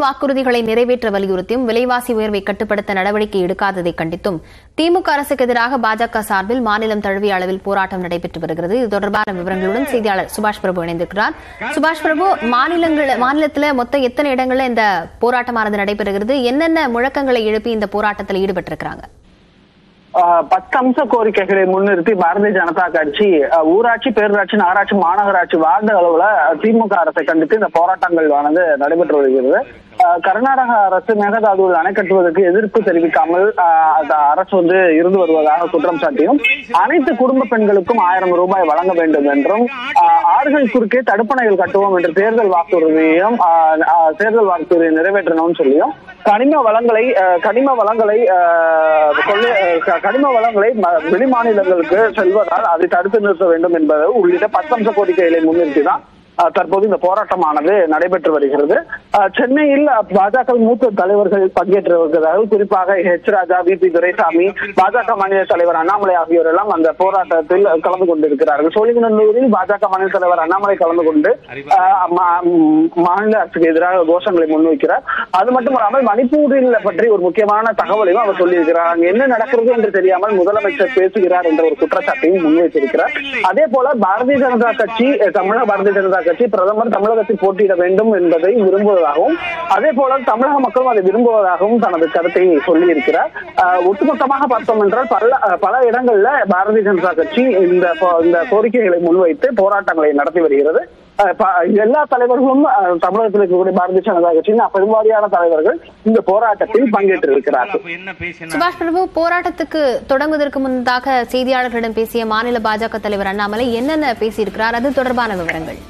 வாக்குறுதிகளை நிறைவேற்ற வலியுறுத்தியும் விலைவாசி உயர்வை கட்டுப்படுத்த நடவடிக்கை எடுக்காததை கண்டித்தும் திமுக அரசுக்கு எதிராக பாஜக சார்பில் மாநிலம் தழுவிய அளவில் போராட்டம் நடைபெற்று வருகிறது இது தொடர்பான விவரங்களுடன் செய்தியாளர் சுபாஷ் பிரபு இணைந்திருக்கிறார் சுபாஷ் பிரபு மாநிலங்கள் மாநிலத்தில் மொத்தம் எத்தனை இடங்கள்ல இந்த போராட்டமானது நடைபெறுகிறது என்னென்ன முழக்கங்களை எழுப்பி இந்த போராட்டத்தில் ஈடுபட்டிருக்கிறாங்க ஆஹ் பத்து அம்ச கோரிக்கைகளை முன்னிறுத்தி பாரதிய ஜனதா கட்சி ஆஹ் ஊராட்சி பேரூராட்சி நகராட்சி மாநகராட்சி வார்டு அளவுல திமுக அரசை கண்டித்து இந்த போராட்டங்கள் ஆனது நடைபெற்று வருகிறது ஆஹ் கர்நாடக அரசு மேகதாதுவில் அணை கட்டுவதற்கு எதிர்ப்பு தெரிவிக்காமல் ஆஹ் அந்த அரசு வந்து இருந்து வருவதாக குற்றம் சாட்டியும் அனைத்து குடும்ப பெண்களுக்கும் ஆயிரம் ரூபாய் வழங்க வேண்டும் என்றும் ஆஹ் ஆறுகள் குறுக்கே தடுப்பணைகள் கட்டுவோம் என்ற தேர்தல் வாக்குறுதியையும் ஆஹ் ஆஹ் தேர்தல் வாக்குறுதியை நிறைவேற்றணும்னு சொல்லியும் கனிம வளங்களை ஆஹ் கனிம வளங்களை ஆஹ் கொள்ளை ஆஹ் க- கனிம வளங்களை ம- வெளி மாநிலங்களுக்கு செல்வதால் அதை தடுத்து நிறுத்த வேண்டும் என்பது உள்ளிட்ட பத்தம்ச கோரிக்கைகளை முன்னிறுத்தி தான் ஆஹ் தற்போது இந்த போராட்டமானது நடைபெற்று வருகிறது ஆஹ் சென்னையில் பாஜக மூத்த தலைவர்கள் பங்கேற்று வருகிறார்கள் குறிப்பாக H Raja V P Duraisamy பாஜக மாநில தலைவர் அண்ணாமலை ஆகியோர் எல்லாம் அந்த போராட்டத்தில் கலந்து கொண்டிருக்கிறார்கள் சோழிங்கநல்லூரில் பாஜக மாநில தலைவர் அண்ணாமலை கலந்து கொண்டு ஆஹ் மா- ம், மாநில அரசுக்கு எதிராக கோஷங்களை முன்வைக்கிறார் அது மட்டும் இல்லாமல் மணிப்பூரில் பற்றி ஒரு முக்கியமான தகவலையும் அவர் சொல்லியிருக்கிறார் அங்கு என்ன நடக்கிறது என்று தெரியாமல் முதலமைச்சர் பேசுகிறார் என்ற ஒரு குற்றச்சாட்டையும் முன்வைத்திருக்கிறார் அதே போல பாரதிய ஜனதா கட்சி அஹ், தமிழக பாரதிய ஜனதா கட்சி பிரதமர் தமிழகத்தில் போட்டியிட வேண்டும் என்பதை விரும்புவதாகவும் அதே போல தமிழக மக்களும் அதை விரும்புவதாகவும் தனது கருத்தை சொல்லியிருக்கிறார் அஹ், ஒட்டுமொத்தமாக பார்த்தோம் என்றால் பல அஹ், பல இடங்கள்ல பாரதிய ஜனதா கட்சி இந்த போ- இந்த கோரிக்கைகளை முன்வைத்து போராட்டங்களை நடத்தி வருகிறது அஹ், ப- எல்லா தலைவர்களும் அஹ், தமிழகத்தில் இருக்கக்கூடிய பாரதிய ஜனதா கட்சியின் பெரும்பாலான தலைவர்கள் இந்த போராட்டத்தில் பங்கேற்றிருக்கிறார்கள் அப்ப என்ன பேசினா சுபாஷ் பிரபு போராட்டத்துக்கு தொடங்குவதற்கு முன்னதாக செய்தியாளர்களிடம் பேசிய மாநில பாஜக தலைவர் அண்ணாமலை என்னென்ன பேசியிருக்கிறார் அது தொடர்பான விவரங்கள்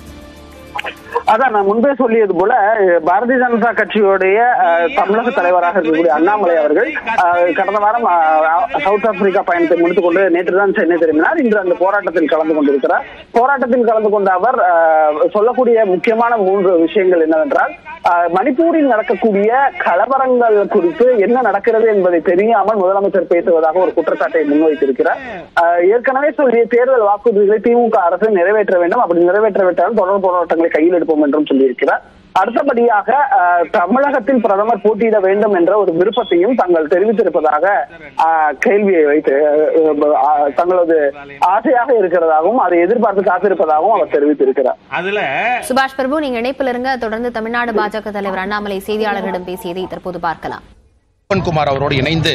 அதான் நான் முன்பே சொல்லியது போல அஹ், பாரதிய ஜனதா கட்சியுடைய அஹ், தமிழக தலைவராக இருக்கக்கூடிய அண்ணாமலை அவர்கள் அஹ், கடந்த வாரம் அஹ், சவுத் ஆப்பிரிக்கா பயணத்தை முடித்துக் கொண்டு நேற்று தான் சென்னை திரும்பினார் இன்று அந்த போராட்டத்தில் கலந்து கொண்டிருக்கிறார் போராட்டத்தில் கலந்து கொண்ட அவர் அஹ், சொல்லக்கூடிய முக்கியமான மூன்று விஷயங்கள் என்னவென்றால் அஹ், மணிப்பூரில் நடக்கக்கூடிய கலவரங்கள் குறித்து என்ன நடக்கிறது என்பதை தெரியாமல் முதலமைச்சர் பேசுவதாக ஒரு குற்றச்சாட்டை முன்வைத்திருக்கிறார் அஹ், ஏற்கனவே சொல்லிய தேர்தல் வாக்குறுதிகளை திமுக அரசு நிறைவேற்ற வேண்டும் அப்படி நிறைவேற்றவிட்டால் தொடர் போராட்டங்களை கையில் எடுப்போம் என்றும் சொல்லியிருக்கிறார் அடுத்தபடியாக அஹ், தமிழகத்தில் பிரதமர் போட்டியிட வேண்டும் என்ற ஒரு விருப்பத்தையும் தாங்கள் தெரிவித்திருப்பதாக அஹ், கேள்வியை வைத்து அஹ், அஹ், தங்களது ஆசையாக இருக்கிறதாகவும் அதை எதிர்பார்த்து காத்திருப்பதாகவும் அவர் தெரிவித்திருக்கிறார் அதுல சுபாஷ் பிரபு நீங்க இணைப்பில் இருங்க தொடர்ந்து தமிழ்நாடு பாஜக தலைவர் அண்ணாமலை செய்தியாளர்களிடம் பேசியதை தற்போது பார்க்கலாம் குமார் அவரோடு இணைந்து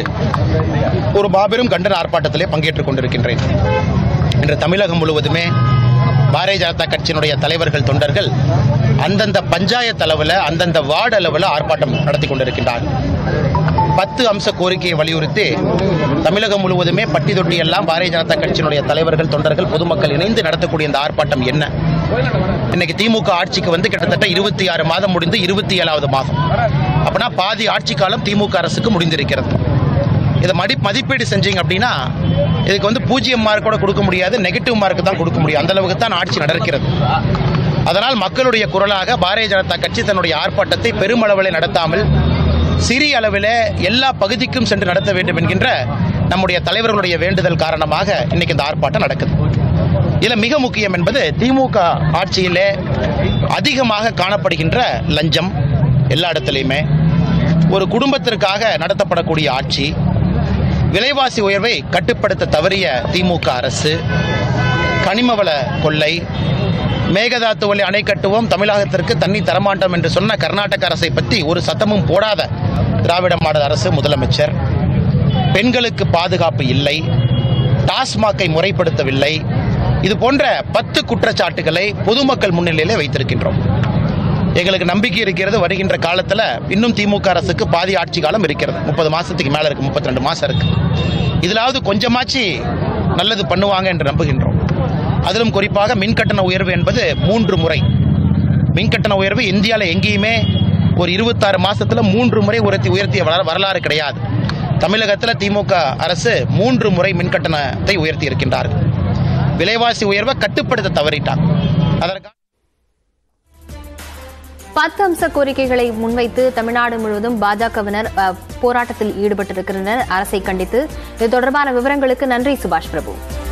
ஒரு மாபெரும் கண்டன ஆர்ப்பாட்டத்திலே பங்கேற்றுக் கொண்டிருக்கின்றேன் இன்று தமிழகம் முழுவதுமே பாரதிய ஜனதா கட்சியினுடைய தலைவர்கள் தொண்டர்கள் அந்தந்த பஞ்சாயத்து அளவில் அந்தந்த வார்டு அளவில் ஆர்ப்பாட்டம் நடத்தி கொண்டிருக்கின்றார்கள் பத்து அம்ச கோரிக்கையை வலியுறுத்தி தமிழகம் முழுவதுமே பட்டி தொட்டி எல்லாம் பாரதிய ஜனதா கட்சியினுடைய தலைவர்கள் தொண்டர்கள் பொதுமக்கள் இணைந்து நடத்தக்கூடிய இந்த ஆர்ப்பாட்டம் என்ன இன்னைக்கு திமுக ஆட்சிக்கு வந்து கிட்டத்தட்ட இருபத்தி ஆறு மாதம் முடிந்து இருபத்தி ஏழாவது மாதம் அப்படின்னா பாதி ஆட்சி காலம் திமுக அரசுக்கு முடிந்திருக்கிறது இதை மடி மதிப்பீடு செஞ்சீங்க அப்படின்னா இதுக்கு வந்து பூஜ்ஜியம் மார்க் கூட கொடுக்க முடியாது நெகட்டிவ் மார்க் தான் கொடுக்க முடியும் அந்த அளவுக்கு தான் ஆட்சி நடக்கிறது அதனால் மக்களுடைய குரலாக பாரதிய ஜனதா கட்சி தன்னுடைய ஆர்ப்பாட்டத்தை பெருமளவில் நடத்தாமல் சிறிய அளவில் எல்லா பகுதிக்கும் சென்று நடத்த வேண்டும் என்கின்ற நம்முடைய தலைவர்களுடைய வேண்டுதல் காரணமாக இன்னைக்கு இந்த ஆர்ப்பாட்டம் நடக்குது இதில் மிக முக்கியம் என்பது திமுக ஆட்சியிலே அதிகமாக காணப்படுகின்ற லஞ்சம் எல்லா இடத்துலையுமே ஒரு குடும்பத்திற்காக நடத்தப்படக்கூடிய ஆட்சி விலைவாசி உயர்வை கட்டுப்படுத்த தவறிய திமுக அரசு கனிமவள கொள்ளை மேகதாத்துவலை அணை கட்டுவோம் தமிழகத்திற்கு தண்ணி தரமாட்டோம் என்று சொன்ன கர்நாடக அரசை பற்றி ஒரு சத்தமும் போடாத திராவிட மாடல் அரசு முதலமைச்சர் பெண்களுக்கு பாதுகாப்பு இல்லை டாஸ்மாகை முறைப்படுத்தவில்லை இது போன்ற பத்து குற்றச்சாட்டுகளை பொதுமக்கள் முன்னிலையிலே வைத்திருக்கின்றோம் எங்களுக்கு நம்பிக்கை இருக்கிறது வருகின்ற காலத்தில் இன்னும் திமுக அரசுக்கு பாதி ஆட்சி காலம் இருக்கிறது முப்பது மாசத்துக்கு மேல இருக்கு முப்பத்தி ரெண்டு மாசம் இருக்கு இதிலாவது கொஞ்சமாச்சு நல்லது பண்ணுவாங்க என்று நம்புகின்றோம் அதிலும் குறிப்பாக மின்கட்டண உயர்வு என்பது மூன்று முறை மின்கட்டண உயர்வு இந்தியாவில் எங்கேயுமே ஒரு இருபத்தாறு மாசத்துல மூன்று முறை உயர்த்தி உயர்த்திய வரலா- வரலாறு கிடையாது தமிழகத்தில் திமுக அரசு மூன்று முறை மின்கட்டணத்தை உயர்த்தி இருக்கின்றார்கள் விலைவாசி உயர்வை கட்டுப்படுத்த தவறிட்டாங்க அதற்காக பத்து அம்ச கோரிக்கைகளை முன்வைத்து தமிழ்நாடு முழுவதும் பாஜகவினர் அஹ், போராட்டத்தில் ஈடுபட்டிருக்கின்றனர் அரசை கண்டித்து இது தொடர்பான விவரங்களுக்கு நன்றி சுபாஷ் பிரபு